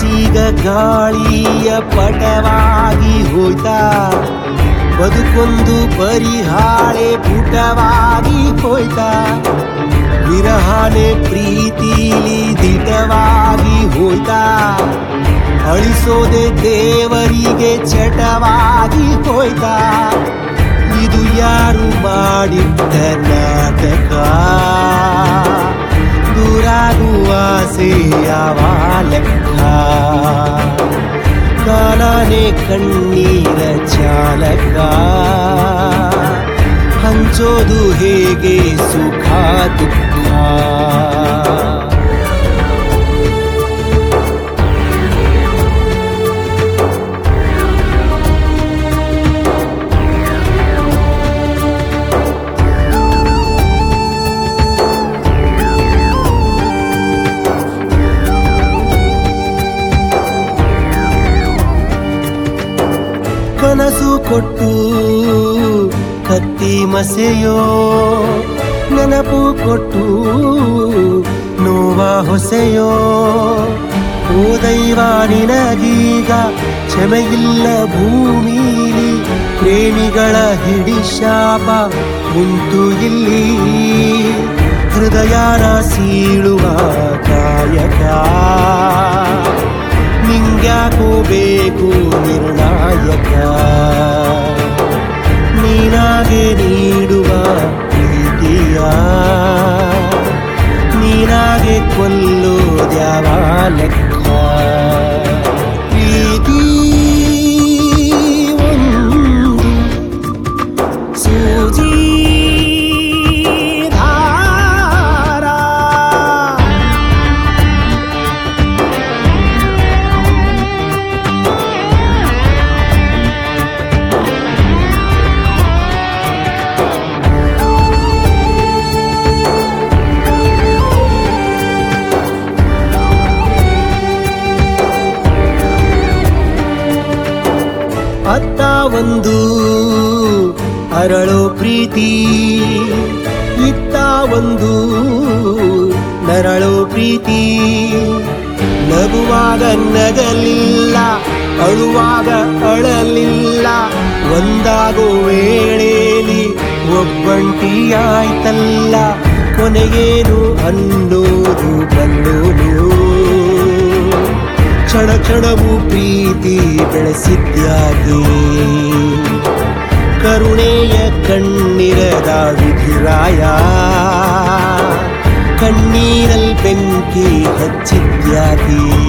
ಮನಸ್ಸೀಗ ಗಾಳಿಯ ಪಟವಾಗಿ ಹೋಯ್ತಾ ಬದುಕೊಂದು ಪರಿಹಾಳೆ ಪುಟವಾಗಿ ಹೋಯ್ತಾ ವಿರಹಾನೆ ಪ್ರೀತಿಲಿ ದಿಟವಾಗಿ ಹೋಯ್ತಾ ಅಳಿಸೋದೆ ದೇವರಿಗೆ ಚಟವಾಗಿ ಹೋಯ್ತಾ ಇದು ಯಾರು ಮಾಡಿದ್ದ ನಾಟಕ ದೂರಾಗುವ ಯಾವ ಲೆಕ್ಕ ಕಾಲಾನೆ ಕಣ್ಣೀರ ಚಾಲಕ ಹಂಚೋದು ಹೇಗೆ ಸುಖ ದುಃಖ ಕನಸು ಕೊಟ್ಟು ಕತ್ತಿ ಮಸೆಯೋ ನೆನಪು ಕೊಟ್ಟು ನೋವ ಹೊಸೆಯೋ ಓ ದೈವ ನಿನಗೀಗ ಕ್ಷಮೆಯಿಲ್ಲ ಭೂಮಿಲಿ ಪ್ರೇಮಿಗಳ ಹಿಡಿ ಶಾಪ ಉಂಟು ಇಲ್ಲಿ ಹೃದಯನ ಸೀಳುವ ಕಾಯಕ ನಿಂಗ್ಯಾಕೋ ಬೇಕು ನಿರ್ಣಾಯಕ ನೀನಾಗೆ ನೀಡುವ ಪ್ರೀತಿಯ ನೀನಾಗೆ ಕೊಲ್ಲೋದ್ಯಾವ ಲೆಕ್ಕ ಪ್ರೀತಿ ಒಂದು ಸೂಜಿ ಧಾರ ಅತ್ತ ಒಂದು ಅರಳೋ ಪ್ರೀತಿ ಇತ್ತ ಒಂದು ನರಳೋ ಪ್ರೀತಿ ನಗುವಾಗ ನಗಲಿಲ್ಲ ಅಳುವಾಗ ಅಳಲಿಲ್ಲ ಒಂದಾಗೋ ವೇಳೆಯಲ್ಲಿ ಒಬ್ಬಂಟಿಯಾಯ್ತಲ್ಲ ಕೊನೆಗೇನು ಅನ್ನೋದು ಬಲ್ಲೋನು ಕ್ಷಣ ಕ್ಷಣವೂ ಪ್ರೀತಿ ಬೆಳೆಸಿದ್ಯಾಗಿ ಕರುಣೆಯ ಕಣ್ಣಿರದ ವಿಧಿರಾಯ ಕಣ್ಣೀರಲ್ ಬೆಂಕಿ ಹಚ್ಚಿದ್ಯಾಗಿ